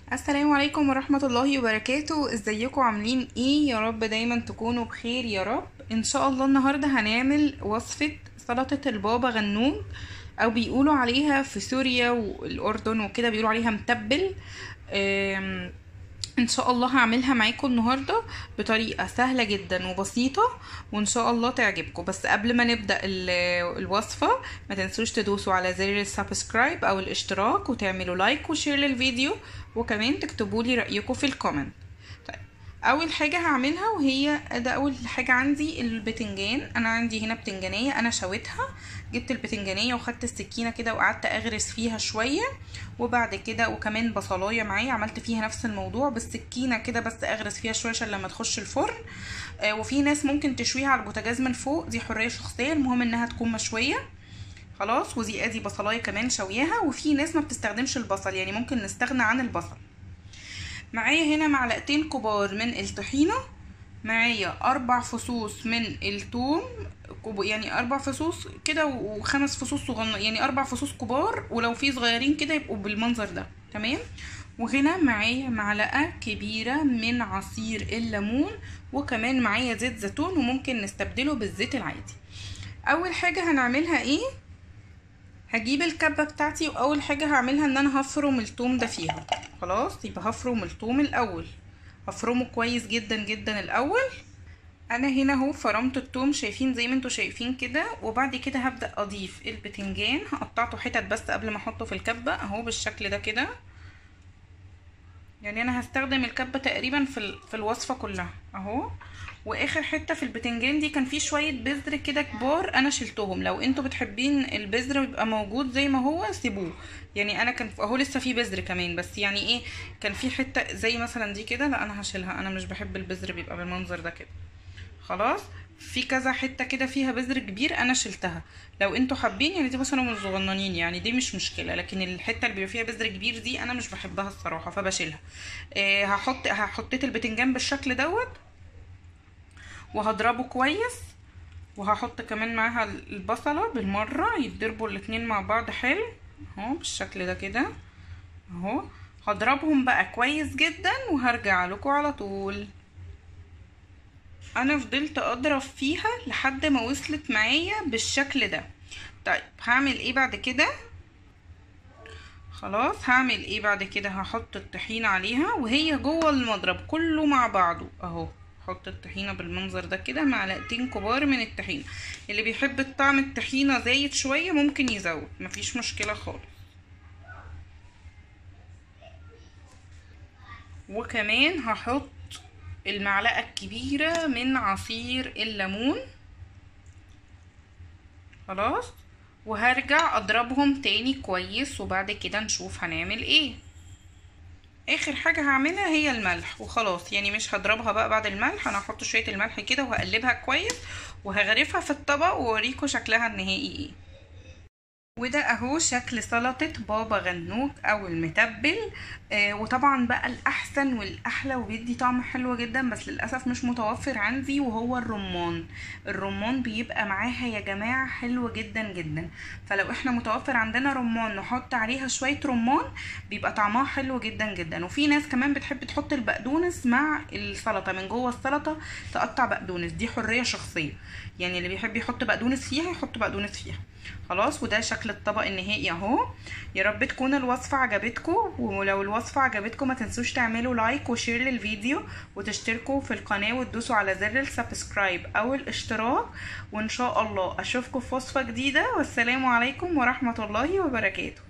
السلام عليكم ورحمة الله وبركاته ازيكم عاملين ايه يا رب دايما تكونوا بخير يا رب ان شاء الله النهاردة هنعمل وصفة سلطة البابا غنوج او بيقولوا عليها في سوريا والاردن وكده بيقولوا عليها متبل آم، ان شاء الله هعملها معاكم النهارده بطريقه سهله جدا وبسيطه وان شاء الله تعجبكم بس قبل ما نبدا ال- الوصفه ما تنسوش تدوسوا على زر السبسكرايب او الاشتراك وتعملوا لايك وشير للفيديو وكمان تكتبوا لي رايكم في الكومنت طيب اول حاجه هعملها وهي ده اول حاجه عندي البتنجان انا عندي هنا بتنجانيه انا شويتها جبت البتنجانيه وخدت السكينه كده وقعدت اغرس فيها شويه وبعد كده وكمان بصلايه معايا عملت فيها نفس الموضوع بالسكينه كده بس اغرس فيها شويه عشان لما تخش الفرن آه وفي ناس ممكن تشويها على البوتاجاز من فوق دي حريه شخصيه المهم انها تكون مشويه خلاص ودي ادي بصلايه كمان شوياها وفي ناس ما بتستخدمش البصل يعني ممكن نستغنى عن البصل معايا هنا معلقتين كبار من الطحينه معايا اربع فصوص من الثوم كب- يعني اربع فصوص كده وخمس فصوص صغنن يعني اربع فصوص كبار ولو في صغيرين كده يبقوا بالمنظر ده تمام وهنا معايا معلقه كبيره من عصير الليمون وكمان معايا زيت زيتون وممكن نستبدله بالزيت العادي اول حاجه هنعملها ايه هجيب الكبه بتاعتي واول حاجه هعملها ان انا هفرم الثوم ده فيها خلاص يبقى هفرم الثوم الاول هفرمه كويس جدا جدا الاول انا هنا اهو فرمت الثوم شايفين زي ما انتوا شايفين كده وبعد كده هبدا اضيف البتنجان هقطعته حتت بس قبل ما احطه في الكبه اهو بالشكل ده كده يعني انا هستخدم الكبه تقريبا في ال- في الوصفه كلها اهو واخر حته في البتنجان دي كان فيه شويه بذر كده كبار انا شلتهم لو انتوا بتحبين البذر يبقى موجود زي ما هو سيبوه يعني انا كان اهو لسه فيه بذر كمان بس يعني ايه كان في حته زي مثلا دي كده لا انا هشيلها انا مش بحب البذر بيبقى بالمنظر ده كده خلاص في كذا حته كده فيها بذر كبير انا شلتها لو انتوا حابين يعني دي مثلا من الصغننين يعني دي مش مشكله لكن الحته اللي بيبقى فيها بذر كبير دي انا مش بحبها الصراحه فبشيلها إيه هحط هحطيت البتنجان بالشكل دوت وهضربه كويس وهحط كمان معاها البصله بالمره يتضربوا الاتنين مع بعض حلو اهو بالشكل ده كده اهو هضربهم بقى كويس جدا وهرجع لكم على طول انا فضلت اضرب فيها لحد ما وصلت معايا بالشكل ده طيب هعمل ايه بعد كده خلاص هعمل ايه بعد كده هحط الطحينة عليها وهي جوه المضرب كله مع بعضه اهو احط الطحينة بالمنظر ده كده معلقتين كبار من الطحينة اللي بيحب الطعم الطحينة زايد شوية ممكن يزود مفيش مشكلة خالص وكمان هحط المعلقة الكبيرة من عصير الليمون خلاص وهرجع اضربهم تاني كويس وبعد كده نشوف هنعمل ايه اخر حاجة هعملها هي الملح وخلاص يعني مش هضربها بقى بعد الملح انا هحط شوية الملح كده وهقلبها كويس وهغرفها في الطبق واوريكم شكلها النهائي ايه وده اهو شكل سلطة بابا غنوج او المتبل آه وطبعا بقى الاحسن والاحلى وبيدي طعم حلو جدا بس للاسف مش متوفر عندي وهو الرمان الرمان بيبقى معاها يا جماعة حلو جدا جدا فلو احنا متوفر عندنا رمان نحط عليها شوية رمان بيبقى طعمها حلو جدا جدا وفي ناس كمان بتحب تحط البقدونس مع السلطة من جوه السلطة تقطع بقدونس دي حرية شخصية يعني اللي بيحب يحط بقدونس فيها يحط بقدونس فيها خلاص وده شكل الطبق النهائي اهو يا رب تكون الوصفة عجبتكم ولو الوصفة عجبتكم ما تنسوش تعملوا لايك وشير للفيديو وتشتركوا في القناة وتدوسوا على زر السبسكرايب او الاشتراك وان شاء الله اشوفكم في وصفة جديدة والسلام عليكم ورحمة الله وبركاته